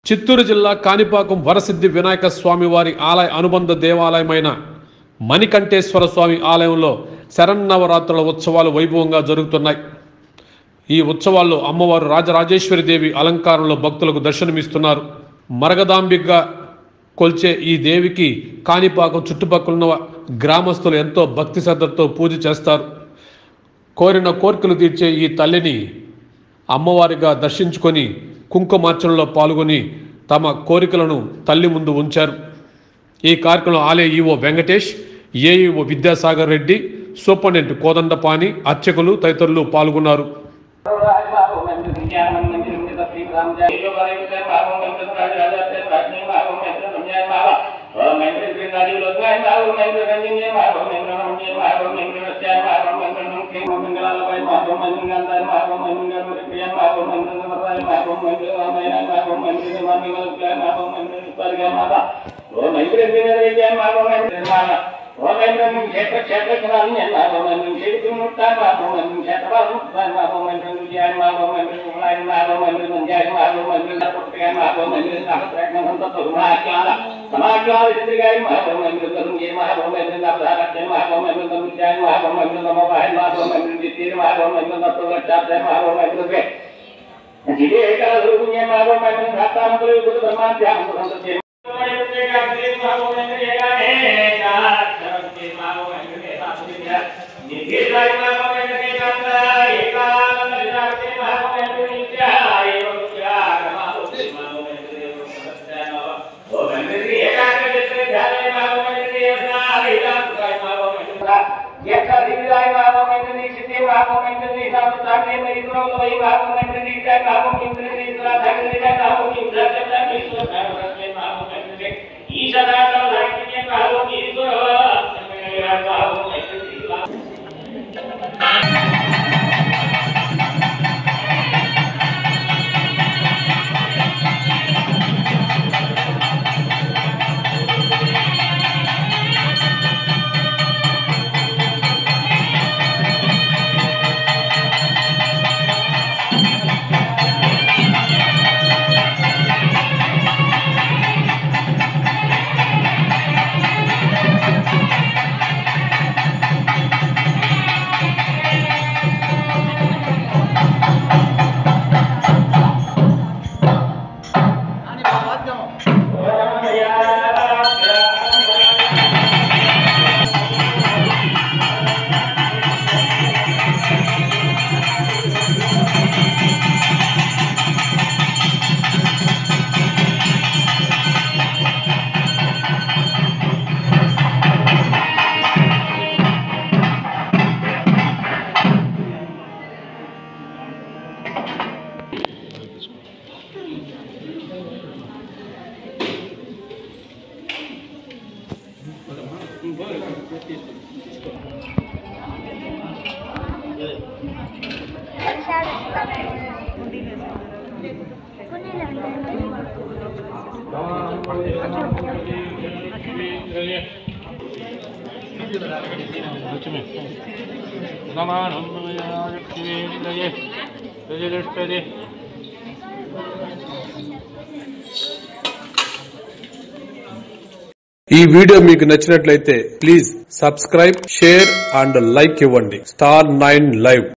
చిత్తూరు జిల్లా కాణిపాకం వరసిద్ధి వినాయక స్వామి వారి ఆలయ అనుబంధ దేవాలయమైన మణికంఠేశ్వర స్వామి ఆలయంలో శరన్నవరాత్రుల ఉత్సవాలు వైభవంగా జరుగుతున్నాయి ఈ ఉత్సవాల్లో అమ్మవారు రాజరాజేశ్వరి దేవి అలంకారంలో భక్తులకు దర్శనమిస్తున్నారు మరగదాంబిగా కొల్చే ఈ దేవికి కాణిపాకం చుట్టుపక్కల గ్రామస్తులు ఎంతో భక్తి శ్రద్ధలతో పూజ చేస్తారు కోరిన కోరికలు తీర్చే ఈ తల్లిని అమ్మవారిగా దర్శించుకొని కుంకుమార్చనలో పాల్గొని తమ కోరికలను తల్లి ముందు ఉంచారు ఈ కార్యక్రమంలో ఆలయ EO Venkatesh AEO Vidyasagar Reddy superintendent Kodandapani అర్చకులు తదితరులు పాల్గొన్నారు ఈ వీడియో మీకు నచ్చినట్లయితే please subscribe share and like ఇవ్వండి స్టార్ నైన్ లైవ్